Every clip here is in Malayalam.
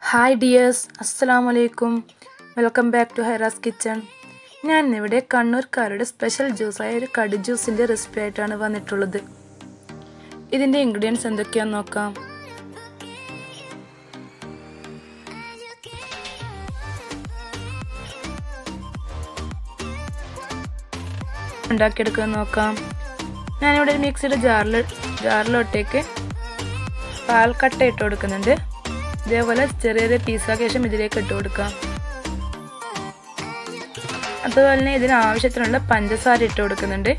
ഹായ് ഡിയേഴ്സ് അസ്സലാം വലൈക്കും welcome back to Hyra's kitchen ഞാൻ ഇന്നിവിടെ കണ്ണൂർക്കാരുടെ സ്പെഷ്യൽ ജ്യൂസായ ഒരു കടി ജ്യൂസിൻ്റെ റെസിപ്പി ആയിട്ടാണ് വന്നിട്ടുള്ളത് ഇതിൻ്റെ ഇൻഗ്രീഡിയൻസ് എന്തൊക്കെയാണെന്ന് നോക്കാം ഉണ്ടാക്കിയെടുക്കാൻ നോക്കാം ഞാനിവിടെ ഒരു മിക്സിയുടെ ജാറിൽ ജാറിലോട്ടേക്ക് പാൽക്കട്ട ഇട്ട് കൊടുക്കുന്നുണ്ട് ഇതേപോലെ ചെറിയ ചെറിയ പീസാക്കിയ ശേഷം ഇതിലേക്ക് ഇട്ട് കൊടുക്കാം അതുപോലെ തന്നെ ഇതിന് ആവശ്യത്തിനുള്ള പഞ്ചസാര ഇട്ട് കൊടുക്കുന്നുണ്ട്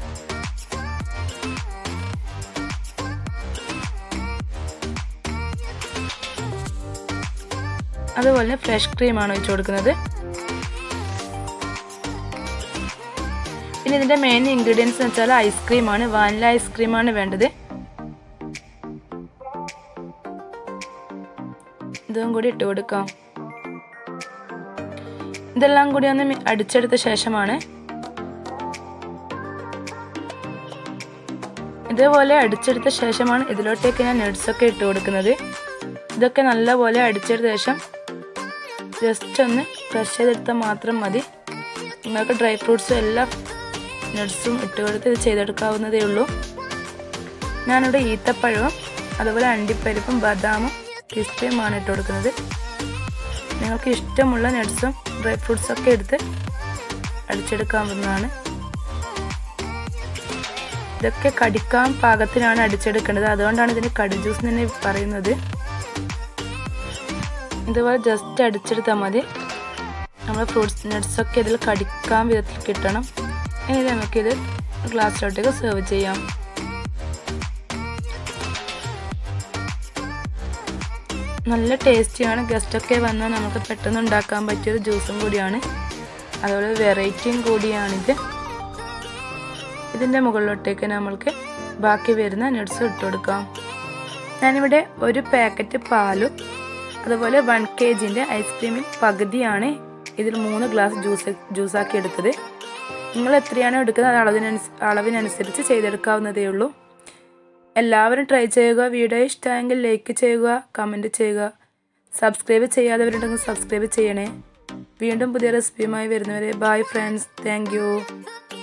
അതുപോലെ തന്നെ ഫ്രഷ് ക്രീമാണ് ഒഴിച്ചു കൊടുക്കുന്നത് പിന്നെ ഇതിൻ്റെ മെയിൻ ഇൻഗ്രീഡിയൻസ് എന്ന് വെച്ചാൽ ഐസ്ക്രീമാണ് വാനില ഐസ്ക്രീമാണ് വേണ്ടത് ഇതും കൂടി ഇട്ട് കൊടുക്കാം ഇതെല്ലാം കൂടി ഒന്ന് അടിച്ചെടുത്ത ശേഷമാണ് ഇതേപോലെ അടിച്ചെടുത്ത ശേഷമാണ് ഇതിലോട്ടേക്ക് ഞാൻ നട്ട്സൊക്കെ ഇട്ട് കൊടുക്കുന്നത് ഇതൊക്കെ നല്ലപോലെ അടിച്ചെടുത്ത ശേഷം ജസ്റ്റ് ഒന്ന് ക്രഷ് ചെയ്തെടുത്താൽ മാത്രം മതി നിങ്ങൾക്ക് ഡ്രൈ ഫ്രൂട്ട്സും എല്ലാം നട്ട്സും ഇട്ട് കൊടുത്ത് ഇത് ചെയ്തെടുക്കാവുന്നതേ ഉള്ളൂ ഞാനിവിടെ ഈത്തപ്പഴവും അതുപോലെ അണ്ടിപ്പരിപ്പും ബദാമും പിസ്തയുമാണ് ഇട്ട് കൊടുക്കുന്നത് നിങ്ങൾക്ക് ഇഷ്ടമുള്ള നട്ട്സും ഡ്രൈ ഫ്രൂട്ട്സും ഒക്കെ എടുത്ത് അടിച്ചെടുക്കാവുന്നതാണ് ഇതൊക്കെ കടിക്കാൻ പാകത്തിനാണ് അടിച്ചെടുക്കേണ്ടത് അതുകൊണ്ടാണ് ഇതിന് കടി ജ്യൂസ് തന്നെ പറയുന്നത് ഇതുപോലെ ജസ്റ്റ് അടിച്ചെടുത്താൽ മതി നമ്മൾ ഫ്രൂട്ട്സ് നട്ട്സൊക്കെ ഇതിൽ കടിക്കാൻ വിധത്തിൽ കിട്ടണം ഇനി നമുക്കിത് ഗ്ലാസ്സിലോട്ടേക്ക് സെർവ് ചെയ്യാം നല്ല ടേസ്റ്റിയാണ് ഗസ്റ്റൊക്കെ വന്നാൽ നമുക്ക് പെട്ടെന്ന് ഉണ്ടാക്കാൻ പറ്റിയൊരു ജ്യൂസും കൂടിയാണ് അതുപോലെ വെറൈറ്റിയും കൂടിയാണിത് ഇതിൻ്റെ മുകളിലോട്ടേക്ക് നമ്മൾക്ക് ബാക്കി വരുന്ന നട്ട്സ് ഇട്ട് കൊടുക്കാം ഞാനിവിടെ ഒരു പാക്കറ്റ് പാലും അതുപോലെ വൺ കെ ജിൻ്റെ ഐസ്ക്രീമിൽ പകുതിയാണ് ഇതിൽ മൂന്ന് ഗ്ലാസ് ജ്യൂസ് ജ്യൂസാക്കി എടുത്തത് നിങ്ങൾ എത്രയാണോ എടുക്കുന്നത് അത് അളവിനനുസ അളവിനനുസരിച്ച് ചെയ്തെടുക്കാവുന്നതേ ഉള്ളൂ എല്ലാവരും ട്രൈ ചെയ്യുക വീഡിയോ ഇഷ്ടമായെങ്കിൽ ലൈക്ക് ചെയ്യുക കമൻറ്റ് ചെയ്യുക സബ്സ്ക്രൈബ് ചെയ്യാത്തവരുണ്ടെങ്കിൽ സബ്സ്ക്രൈബ് ചെയ്യണേ വീണ്ടും പുതിയ റെസിപ്പിയുമായി വരുന്നവരെ ബൈ ഫ്രണ്ട്സ് താങ്ക്